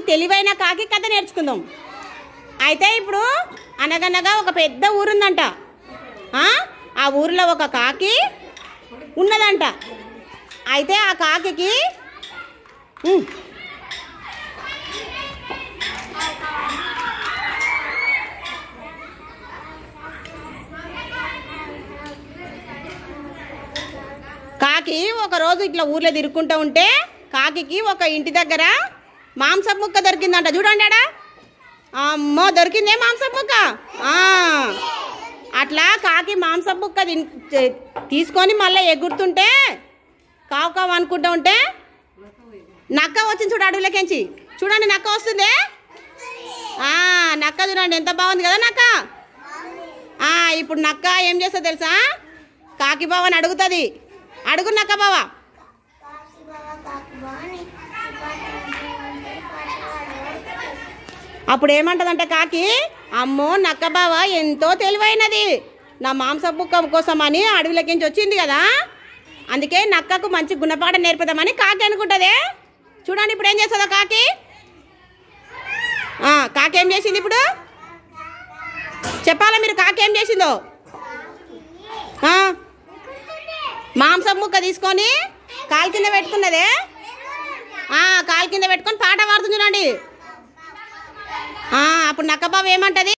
తెలివైన కాకి కథ నేర్చుకుందాం అయితే ఇప్పుడు అనగనగా ఒక పెద్ద ఊరుందంట ఆ? ఆ ఊరిలో ఒక కాకి ఉన్నదంట అయితే ఆ కాకికి ఉమ్, కాకి ఒక రోజు ఇట్లా ఊర్లో తిరుక్కుంటూ ఉంటే కాకికి ఒక ఇంటి దగ్గర మాంసం ముక్క దొరికిందంట చూడండి ఆడ అమ్మో దొరికిందే మాంసం ముక్క ఆ, అట్లా కాకి మాంసం ముక్క తిన్- తే- తీసుకొని మళ్ళీ ఎగురుతుంటే కావు కావు అనుకుంటూ ఉంటే నక్క వచ్చింది చూడు అడవులకెంచి చూడండి నక్క వస్తుందే ఆ, నక్క చూడండి ఎంత బాగుంది కదా నక్క ఆ, ఇప్పుడు నక్క ఏం చేస్తా తెలుసా కాకి బావని అడుగుతుంది అడుగు నక్క బావ అప్పుడు ఏమంటదంటే కాకి అమ్మో నక్క బావ ఎంతో తెలివైనది నా మాంస బుక్క కోసం అని అడవిలోకించి వచ్చింది కదా అందుకే నక్కకు మంచి గుణపాఠం నేర్పుదామని కాకి అనుకుంటదే చూడండి ఇప్పుడు ఏం చేస్తుందో కాకి ఆ, కాకి ఏం చేసింది ఇప్పుడు చెప్పాలా మీరు కాకి ఏం చేసిందో ఆ, మాంసం ముక్క తీసుకొని కాలు కింద పెట్టుకున్నదే ఆ, కాలు కింద పెట్టుకొని పాట పాడుతుంది చూడండి ఆ, అప్పుడు నక్కబాబు ఏమంటది